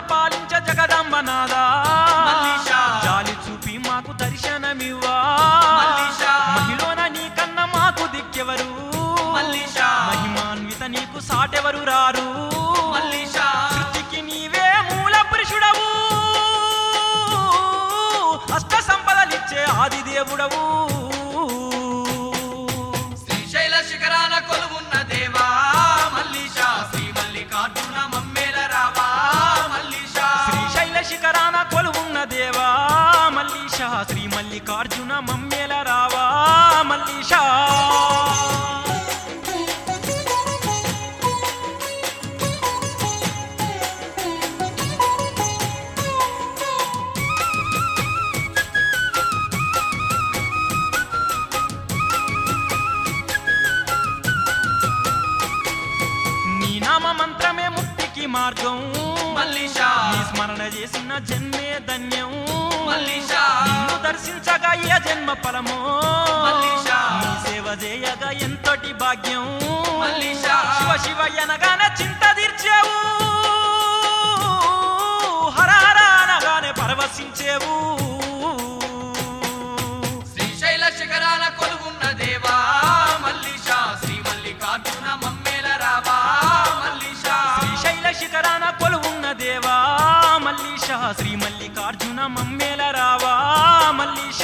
పాలించ జగదంబ నాదా మల్లీశా. జాలి చూపి మాకు దర్శనమివ్వా మల్లీశా. మహిళన నీకన్నా మాకు దిక్కెవరు మల్లీశా. మహిమాన్విత నీకు సాటెవరు రారు మల్లీశా. సృష్టికి నీవే మూల పురుషుడవు అష్ట సంపదలిచ్చే ఆది దేవుడవు శ్రీశైల శిఖరాన కొలువున్న దేవా మల్లీశా శ్రీ మల్లికార్జున మమ్మేల రావా మల్లీశా శ్రీశైల శిఖరాన కొలువున్న దేవా మల్లీశ శ్రీ మల్లికార్జున మమ్మేల రావా మల్లీశ నీ నామ మంత్రమే ముక్తికి మార్గం మల్లీశా నీ స్మరణ చేసిన జన్మే ధన్యం మల్లీశా నిన్ను దర్శించగా ఏ జన్మ ఫలమో మల్లీశా. నీ సేవ చేయగా ఎంతటి భాగ్యం మల్లీశా. శివ శివ అనగానే చింత తీర్చేవు హర హర అనగానే పరవశించేవు శ్రీశైల శిఖరాన కొలువున్న దేవా మల్లీశా శ్రీ మల్లికార్జున మమ్మేల రావా మల్లీశా శ్రీశైల శిఖరాన కొలువున్న దేవా మల్లీశ శ్రీ మల్లికార్జున మమ్మేల రావా మల్లీశ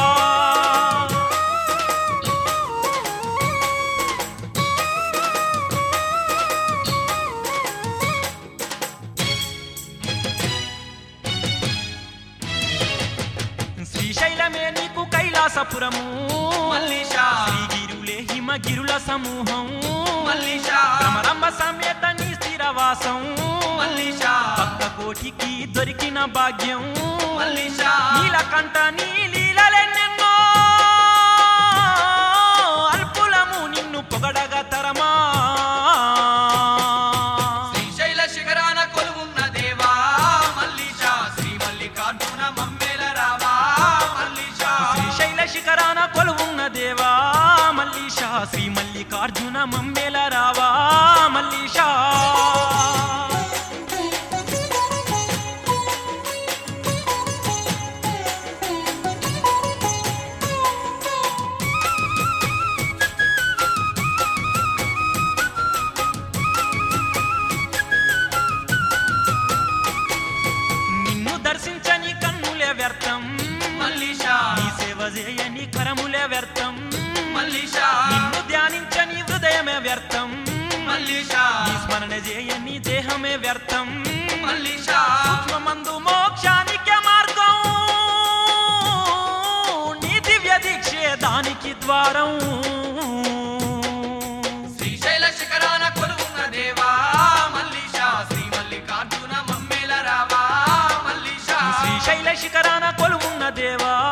శ్రీశైలమే నీకు కైలాసపురము మల్లీశా. శ్రీగిరులే హిమగిరుల సమూహం మల్లీశా భ్రమరంభ సమేత నీ స్థిరవాసం మల్లీశా భక్త కోటికి దొరికిన భాగ్యం మల్లీశా నీలకంఠ నీ లీలలెన్నెన్నో అల్పులము నిన్ను పొగడగ తరమా శ్రీశైల శిఖరాన కొలువున్న దేవా మల్లీశా శ్రీ మల్లికార్జున మమ్మేల రావా మల్లీశా శ్రీశైల శిఖరాన కొలువున్న దేవా మల్లీశ శ్రీ మల్లికార్జున మమ్మేల రావా మల్లీశ నిన్ను దర్శించని కన్నులే వ్యర్థం మల్లీశా నీ సేవ చేయని కరములే వ్యర్థం మల్లీశా నిన్ను ధ్యానించని హృదయమే వ్యర్థం మల్లీశా నీ స్మరణ చేయని దేహమే వ్యర్థం మల్లీశా సూక్ష్మమందు మోక్షానికే మార్గం నీ దివ్య దీక్షే దానికి ద్వారం శ్రీశైల శిఖరాన కొలువున్న దేవా మల్లీశా శ్రీ మల్లికార్జున మమ్మేల రావా మల్లీశా శ్రీశైల శిఖరాన కొలువున్న దేవా